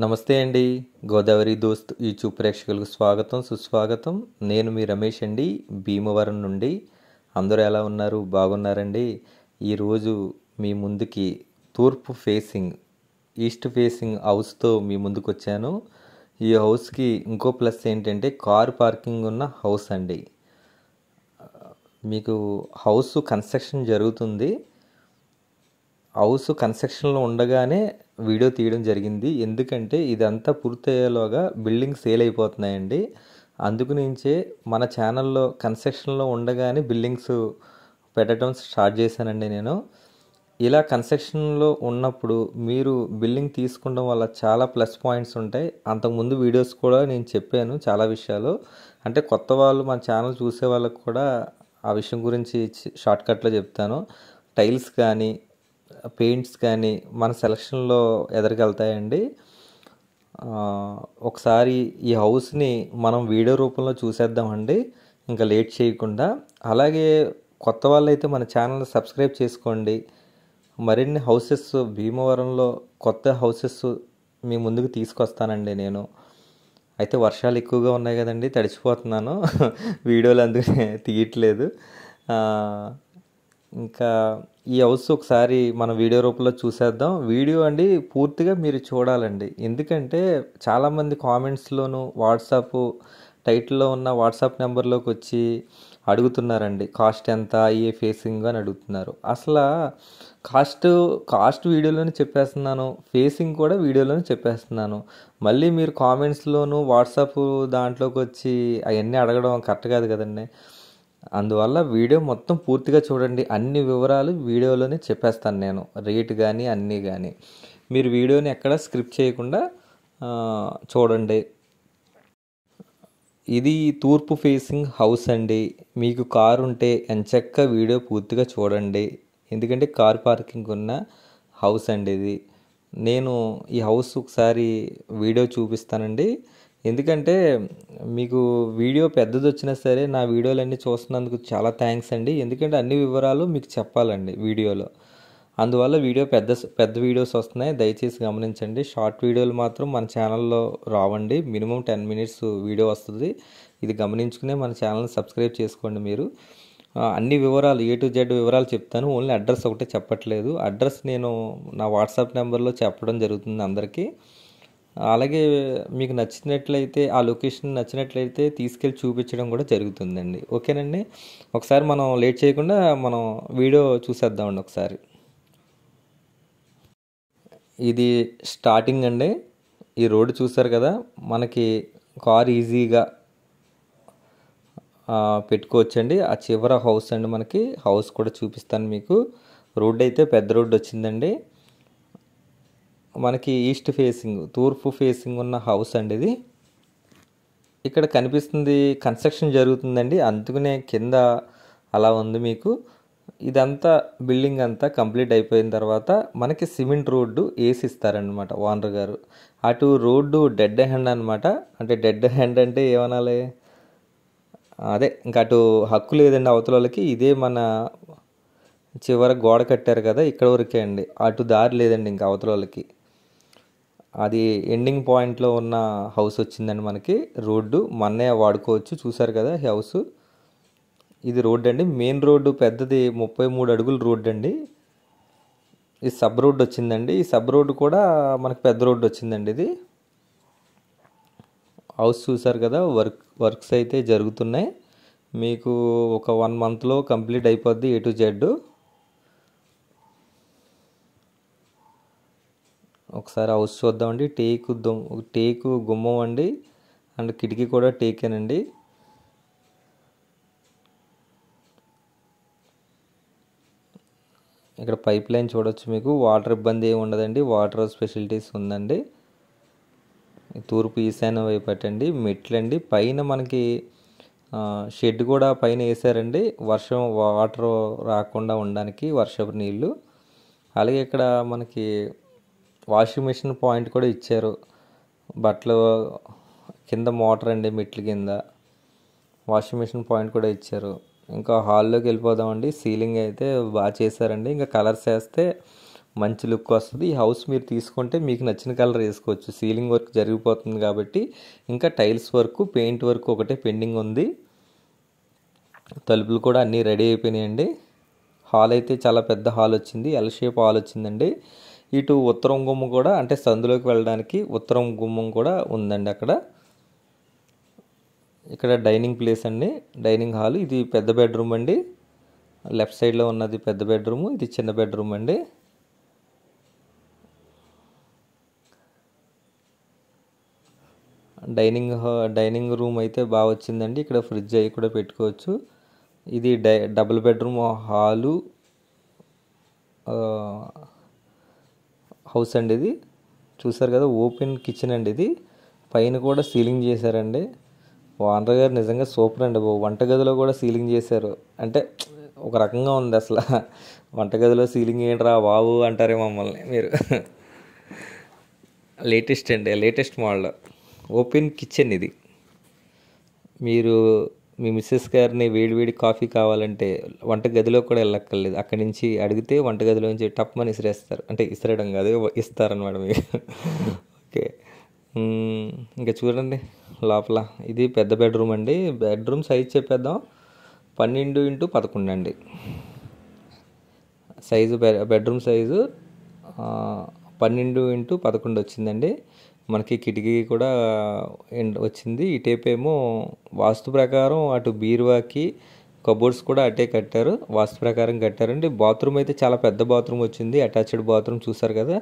నమస్తే అండి గోదావరి దోస్త్ యూట్యూబ్ ప్రేక్షకులకు స్వాగతం సుస్వాగతం నేను మీ రమేష్ అండి భీమవరం నుండి అందరూ ఎలా ఉన్నారు బాగున్నారండి ఈరోజు మీ ముందుకి తూర్పు ఫేసింగ్ ఈస్ట్ ఫేసింగ్ హౌస్తో మీ ముందుకు వచ్చాను ఈ హౌస్కి ఇంకో ప్లస్ ఏంటంటే కార్ పార్కింగ్ ఉన్న హౌస్ అండి మీకు హౌస్ కన్స్ట్రక్షన్ జరుగుతుంది హౌస్ కన్స్ట్రక్షన్లో ఉండగానే వీడియో తీయడం జరిగింది ఎందుకంటే ఇదంతా పూర్తయ్యేలోగా బిల్డింగ్ సేల్ అయిపోతున్నాయండి అందుకు నుంచే మన ఛానల్లో కన్స్ట్రక్షన్లో ఉండగానే బిల్డింగ్స్ పెట్టడం స్టార్ట్ చేశానండి నేను ఇలా కన్స్ట్రక్షన్లో ఉన్నప్పుడు మీరు బిల్డింగ్ తీసుకోవడం వల్ల చాలా ప్లస్ పాయింట్స్ ఉంటాయి అంతకుముందు వీడియోస్ కూడా నేను చెప్పాను చాలా విషయాలు అంటే కొత్త వాళ్ళు మన ఛానల్ చూసే వాళ్ళకు కూడా ఆ విషయం గురించి షార్ట్కట్లో చెప్తాను టైల్స్ కానీ పెయింట్స్ కానీ మన సెలక్షన్లో ఎదరికెళ్తాయండి ఒకసారి ఈ హౌస్ని మనం వీడియో రూపంలో చూసేద్దామండి ఇంకా లేట్ చేయకుండా అలాగే కొత్త వాళ్ళైతే మన ఛానల్ సబ్స్క్రైబ్ చేసుకోండి మరిన్ని హౌసెస్ భీమవరంలో కొత్త హౌసెస్ మీ ముందుకు తీసుకొస్తానండి నేను అయితే వర్షాలు ఎక్కువగా ఉన్నాయి కదండి తడిచిపోతున్నాను వీడియోలు అందుకనే తీయట్లేదు ఇంకా ఈ హౌస్ ఒకసారి మన వీడియో రూపంలో చూసేద్దాం వీడియో అండి పూర్తిగా మీరు చూడాలండి ఎందుకంటే చాలామంది కామెంట్స్లోను వాట్సాప్ టైటిల్లో ఉన్న వాట్సాప్ నెంబర్లోకి వచ్చి అడుగుతున్నారండి కాస్ట్ ఎంత ఏ ఫేసింగ్ అని అడుగుతున్నారు అసలు కాస్ట్ కాస్ట్ వీడియోలోనే చెప్పేస్తున్నాను ఫేసింగ్ కూడా వీడియోలోనే చెప్పేస్తున్నాను మళ్ళీ మీరు కామెంట్స్లోను వాట్సాప్ దాంట్లోకి వచ్చి అవన్నీ అడగడం కరెక్ట్ కాదు కదండి అందువల్ల వీడియో మొత్తం పూర్తిగా చూడండి అన్ని వివరాలు వీడియోలోనే చెప్పేస్తాను నేను రేట్ కానీ అన్నీ కానీ మీరు వీడియోని ఎక్కడ స్క్రిప్ట్ చేయకుండా చూడండి ఇది తూర్పు ఫేసింగ్ హౌస్ అండి మీకు కారు ఉంటే ఎంచక్క వీడియో పూర్తిగా చూడండి ఎందుకంటే కార్ పార్కింగ్ ఉన్న హౌస్ అండి ఇది నేను ఈ హౌస్ ఒకసారి వీడియో చూపిస్తానండి ఎందుకంటే మీకు వీడియో పెద్దది వచ్చినా సరే నా వీడియోలన్నీ చూస్తున్నందుకు చాలా థ్యాంక్స్ అండి ఎందుకంటే అన్ని వివరాలు మీకు చెప్పాలండి వీడియోలో అందువల్ల వీడియో పెద్ద పెద్ద వీడియోస్ వస్తున్నాయి దయచేసి గమనించండి షార్ట్ వీడియోలు మాత్రం మన ఛానల్లో రావండి మినిమం టెన్ మినిట్స్ వీడియో వస్తుంది ఇది గమనించుకునే మన ఛానల్ని సబ్స్క్రైబ్ చేసుకోండి మీరు అన్ని వివరాలు ఏ టు జెడ్ వివరాలు చెప్తాను ఓన్లీ అడ్రస్ ఒకటే చెప్పట్లేదు అడ్రస్ నేను నా వాట్సాప్ నెంబర్లో చెప్పడం జరుగుతుంది అందరికీ అలాగే మీకు నచ్చినట్లయితే ఆ లొకేషన్ నచ్చినట్లయితే తీసుకెళ్ళి చూపించడం కూడా జరుగుతుందండి ఓకేనండి ఒకసారి మనం లేట్ చేయకుండా మనం వీడియో చూసేద్దామండి ఒకసారి ఇది స్టార్టింగ్ అండి ఈ రోడ్డు చూసారు కదా మనకి కార్ ఈజీగా పెట్టుకోవచ్చండి ఆ చివర హౌస్ అండి మనకి హౌస్ కూడా చూపిస్తాను మీకు రోడ్డు అయితే పెద్ద రోడ్డు వచ్చిందండి మనకి ఈస్ట్ ఫేసింగ్ తూర్పు ఫేసింగ్ ఉన్న హౌస్ అండి ఇది ఇక్కడ కనిపిస్తుంది కన్స్ట్రక్షన్ జరుగుతుందండి అందుకనే కింద అలా ఉంది మీకు ఇదంతా బిల్డింగ్ అంతా కంప్లీట్ అయిపోయిన తర్వాత మనకి సిమెంట్ రోడ్డు వేసి ఇస్తారనమాట ఓనర్ గారు అటు రోడ్డు డెడ్ హ్యాండ్ అనమాట అంటే డెడ్ హ్యాండ్ అంటే ఏమనాలి అదే ఇంకా అటు హక్కు లేదండి అవతల వాళ్ళకి ఇదే మన చివర గోడ కట్టారు కదా ఇక్కడ వరకే అండి అటు దారి లేదండి ఇంకా అవతల వాళ్ళకి అది ఎండింగ్ పాయింట్లో ఉన్న హౌస్ వచ్చిందండి మనకి రోడ్డు మొన్నే వాడుకోవచ్చు చూసారు కదా హౌస్ ఇది రోడ్ అండి మెయిన్ రోడ్డు పెద్దది ముప్పై మూడు అడుగుల రోడ్ అండి ఈ సబ్ రోడ్ వచ్చిందండి ఈ సబ్ రోడ్డు కూడా మనకి పెద్ద రోడ్డు వచ్చిందండి ఇది హౌస్ చూసారు కదా వర్క్ వర్క్స్ అయితే జరుగుతున్నాయి మీకు ఒక వన్ మంత్లో కంప్లీట్ అయిపోద్ది ఏ టు జెడ్ ఒకసారి హౌస్ చూద్దామండి టేకు టేకు గుమ్మం అండి అండ్ కిటికీ కూడా టేకేనండి ఇక్కడ పైప్ లైన్ చూడొచ్చు మీకు వాటర్ ఇబ్బంది ఏమి ఉండదండి వాటర్ ఫెసిలిటీస్ ఉందండి తూర్పు ఈశాన్య వైపు అటండి మెట్లండి పైన మనకి షెడ్ కూడా పైన వేసారండి వర్షం వాటర్ రాకుండా ఉండడానికి వర్షపు నీళ్ళు అలాగే ఇక్కడ మనకి వాషింగ్ మిషన్ పాయింట్ కూడా ఇచ్చారు బట్టలు కింద మోటార్ అండి మెట్ల కింద వాషింగ్ మిషన్ పాయింట్ కూడా ఇచ్చారు ఇంకా హాల్లోకి వెళ్ళిపోదామండి సీలింగ్ అయితే బాగా చేశారండి ఇంకా కలర్స్ వేస్తే మంచి లుక్ వస్తుంది ఈ హౌస్ మీరు తీసుకుంటే మీకు నచ్చిన కలర్ వేసుకోవచ్చు సీలింగ్ వర్క్ జరిగిపోతుంది కాబట్టి ఇంకా టైల్స్ వర్క్ పెయింట్ వర్క్ ఒకటే పెండింగ్ ఉంది తలుపులు కూడా అన్నీ రెడీ అయిపోయినాయండి హాల్ అయితే చాలా పెద్ద హాల్ వచ్చింది ఎల్ షేప్ హాల్ వచ్చిందండి ఇటు ఉత్తరం గుమ్మం కూడా అంటే సందులోకి వెళ్ళడానికి ఉత్తరం గుమ్మం కూడా ఉందండి అక్కడ ఇక్కడ డైనింగ్ ప్లేస్ అండి డైనింగ్ హాల్ ఇది పెద్ద బెడ్రూమ్ అండి లెఫ్ట్ సైడ్లో ఉన్నది పెద్ద బెడ్రూమ్ ఇది చిన్న బెడ్రూమ్ అండి డైనింగ్ హా- డైనింగ్ రూమ్ అయితే బాగా వచ్చిందండి ఇక్కడ ఫ్రిడ్జ్ అవి కూడా పెట్టుకోవచ్చు ఇది డై డబుల్ బెడ్రూమ్ హాలు ఆ, హౌస్ అండి ఇది చూసారు కదా ఓపెన్ కిచెన్ అండి ఇది పైన కూడా సీలింగ్ చేశారండి ఓనర్ గారు నిజంగా సూపర్ అండి బాబు వంటగదిలో కూడా సీలింగ్ చేశారు అంటే ఒక రకంగా ఉంది అసలు వంటగదిలో సీలింగ్ ఏంట్రా బాబు అంటారే మమ్మల్ని మీరు లేటెస్ట్ అండి లేటెస్ట్ మోడల్ ఓపెన్ కిచెన్ ఇది మీరు మీ మిస్సెస్ గారిని వేడి వేడి కాఫీ కావాలంటే వంట గదిలో కూడా వెళ్ళక్కర్లేదు అక్కడి నుంచి అడిగితే వంట గదిలో నుంచి టప్మని ఇసిరేస్తారు అంటే ఇసిరేయడం కాదు ఇస్తారనమాట మీకు ఓకే మ్మ్, ఇంకా చూడండి లోపల ఇది పెద్ద బెడ్రూమ్ అండి బెడ్రూమ్ సైజ్ చెప్పేద్దాం పన్నెండు ఇంటూ పదకొండు అండి సైజు బె- బెడ్రూమ్ సైజు ఆ, పన్నెండు ఇంటూ పదకొండు వచ్చిందండి మనకి కిటికీ కూడా ఎండ్ వచ్చింది ఈ టేప్ ఏమో వాస్తు ప్రకారం అటు బీరువాకి కబోర్డ్స్ కూడా అటే కట్టారు వాస్తు ప్రకారం కట్టారండి బాత్రూమ్ అయితే చాలా పెద్ద బాత్రూమ్ వచ్చింది అటాచ్డ్ బాత్రూమ్ చూసారు కదా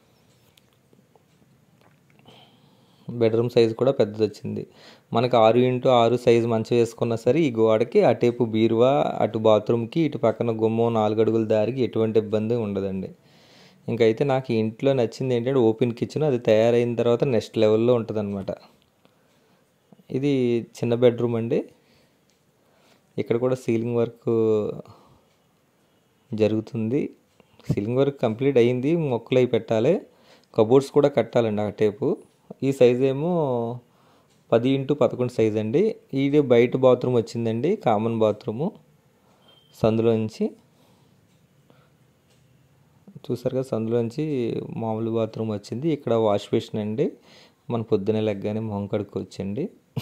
బెడ్రూమ్ సైజ్ కూడా పెద్దది వచ్చింది మనకు ఆరు ఇంటూ ఆరు సైజు మంచం వేసుకున్నా సరే ఈ గోడకి అటేపు బీరువా అటు బాత్రూమ్కి ఇటు పక్కన గుమ్మం నాలుగు అడుగుల దారికి ఎటువంటి ఇబ్బంది ఉండదండి ఇంకైతే నాకు ఈ ఇంట్లో నచ్చింది ఏంటంటే ఓపెన్ కిచెన్ అది తయారైన తర్వాత నెక్స్ట్ లెవెల్లో ఉంటుంది ఇది చిన్న బెడ్రూమ్ అండి ఇక్కడ కూడా సీలింగ్ వర్క్ జరుగుతుంది సీలింగ్ వర్క్ కంప్లీట్ అయ్యింది మొక్కలు అవి పెట్టాలి కబోర్డ్స్ కూడా కట్టాలండి ఆ టేపు ఈ సైజ్ ఏమో పది ఇంటూ పదకొండు సైజ్ అండి ఇది బయట బాత్రూమ్ వచ్చిందండి కామన్ బాత్రూము సందులోంచి చూసారు కదా సందులోంచి మామూలు బాత్రూమ్ వచ్చింది ఇక్కడ వాష్ బేసిన్ అండి మన పొద్దునే లెగ్గానే మొహం కడుక్కోవచ్చండి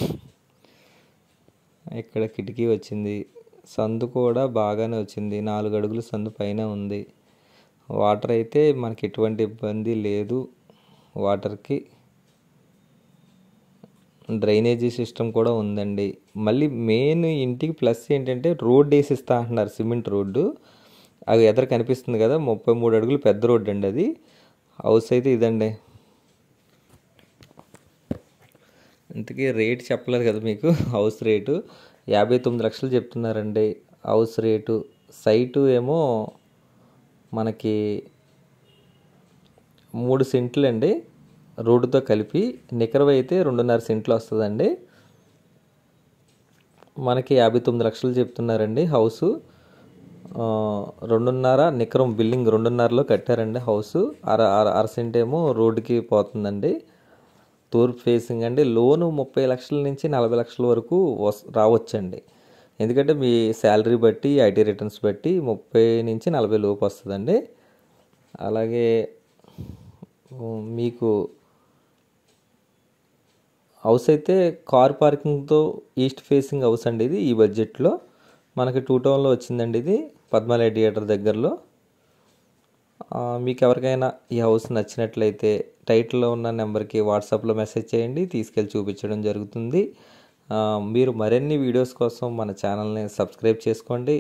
ఇక్కడ కిటికీ వచ్చింది సందు కూడా బాగానే వచ్చింది నాలుగు అడుగులు సందు పైన ఉంది వాటర్ అయితే మనకి ఎటువంటి ఇబ్బంది లేదు వాటర్కి డ్రైనేజీ సిస్టమ్ కూడా ఉందండి మళ్ళీ మెయిన్ ఇంటికి ప్లస్ ఏంటంటే రోడ్ వేసిస్తా అంటున్నారు సిమెంట్ రోడ్డు అది ఎదురు కనిపిస్తుంది కదా ముప్పై మూడు అడుగులు పెద్ద రోడ్డు అండి అది హౌస్ అయితే ఇదండి ఇంతకీ రేట్ చెప్పలేదు కదా మీకు హౌస్ రేటు యాభై తొమ్మిది లక్షలు చెప్తున్నారండి హౌస్ రేటు సైటు ఏమో మనకి మూడు సెంట్లు అండి రోడ్డుతో కలిపి నికరవ అయితే రెండున్నర సెంట్లు వస్తుందండి మనకి యాభై తొమ్మిది లక్షలు చెప్తున్నారండి హౌసు ఆ, రెండున్నర నికరం బిల్డింగ్ రెండున్నరలో కట్టారండి హౌస్ అర అర అర సెంట్ ఏమో రోడ్డుకి పోతుందండి తూర్పు ఫేసింగ్ అండి లోను ముప్పై లక్షల నుంచి నలభై లక్షల వరకు వస్ రావచ్చండి ఎందుకంటే మీ శాలరీ బట్టి ఐటీ రిటర్న్స్ బట్టి ముప్పై నుంచి నలభై లోపు వస్తుందండి అలాగే ఉమ్, మీకు హౌస్ అయితే కార్ పార్కింగ్తో ఈస్ట్ ఫేసింగ్ హౌస్ అండి ఇది ఈ బడ్జెట్లో మనకి టూ టౌన్లో వచ్చిందండి ఇది పద్మాలయ థియేటర్ దగ్గరలో ఆ, మీకు ఎవరికైనా ఈ హౌస్ నచ్చినట్లయితే టైటిల్లో ఉన్న నెంబర్కి వాట్సాప్లో మెసేజ్ చేయండి తీసుకెళ్ళి చూపించడం జరుగుతుంది ఆ, మీరు మరిన్ని వీడియోస్ కోసం మన ఛానల్ని సబ్స్క్రైబ్ చేసుకోండి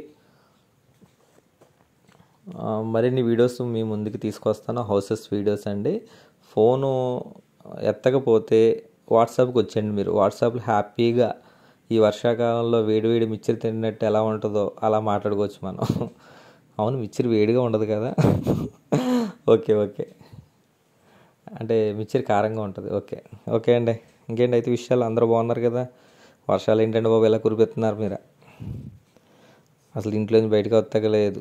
ఆ, మరిన్ని వీడియోస్ మీ ముందుకు తీసుకొస్తాను హౌసెస్ వీడియోస్ అండి ఫోను ఎత్తకపోతే వాట్సాప్కి వచ్చేయండి మీరు వాట్సాప్లో హ్యాపీగా ఈ వర్షాకాలంలో వేడి వేడి మిక్చర్ తిన్నట్టు ఎలా ఉంటుందో అలా మాట్లాడుకోవచ్చు మనం అవును మిక్చర్ వేడిగా ఉండదు కదా ఓకే ఓకే అంటే మిక్చర్ కారంగా ఉంటుంది ఓకే ఓకే అండి ఇంకేంటి అయితే విషయాలు అందరూ బాగున్నారు కదా వర్షాలు ఏంటంటే బాబు ఎలా కురిపెత్తున్నారు మీరు అసలు ఇంట్లో నుంచి బయటకు వస్తలేదు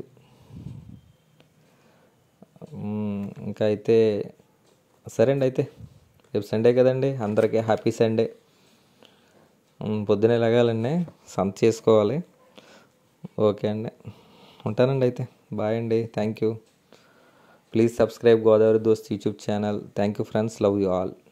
మ్మ్, ఇంకా అయితే సరే అండి అయితే రేపు సండే కదండి అందరికీ హ్యాపీ సండే మ్మ్, పొద్దునే లెగాలండి సంత చేసుకోవాలి ఓకే అండి ఉంటానండి అయితే బాయ్ అండి thank you please subscribe Godavari Dost YouTube channel thank you friends love you all